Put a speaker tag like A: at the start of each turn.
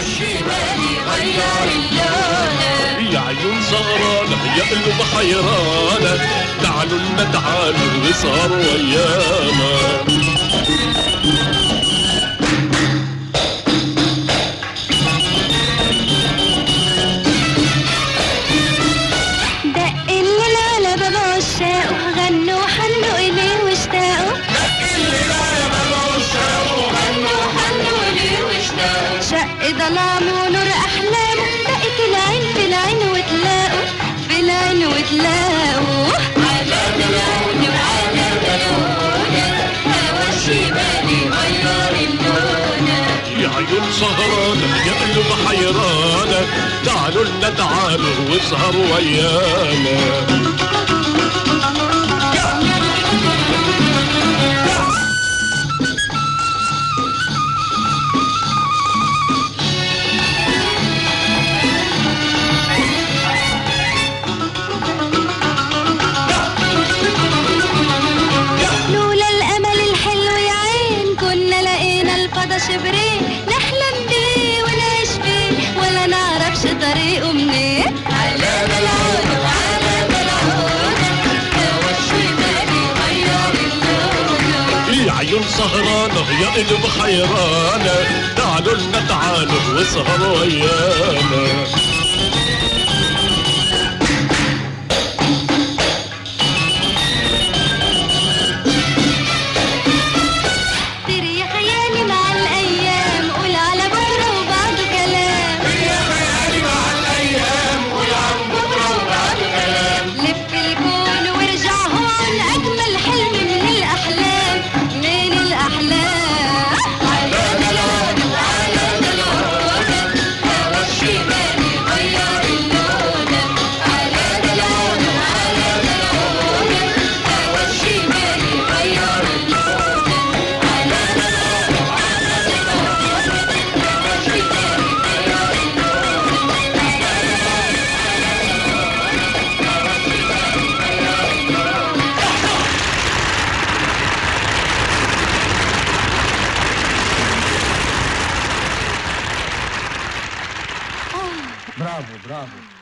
A: والشمال غير اللون
B: يا عيون سهرانة يا قلوب حيرانة تعالوا لنا تعالوا واسهروا ويانا
A: دق الليل على باب عشاقه غنوا وحنوا إليه واشتاقوا شق ظلامه ونور أحلامه دقت العين في العين وتلاقوا في العين وتلاقوا على العين وعلى العين هوا الشمال غير اللون
B: يا عيون سهرانة يا قلوب حيرانة تعالوا لنا تعالوا واسهروا ويانا
A: لولا الامل الحلو يا عين كنا لقينا الفضا شبرين نحلم بيه ونعيش فيه ولا نعرفش طريقه منين على العود وعلى العود هوا الشمال غير اللون
B: يا عيون سهرانة يا قلوب حيرانة تعالوا لنا تعالوا واسهروا ويانا
A: طير يا خيالي مع الايام قول على بكره وبعده كلام لف الكون وارجع هون اجمل حلم من الاحلام من الاحلام على العود وعلى العود هوا الشمال غير اللون على العود وعلى العود هوا الشمال غير اللون على العود وعلى العود هوا الشمال
C: برافو برافو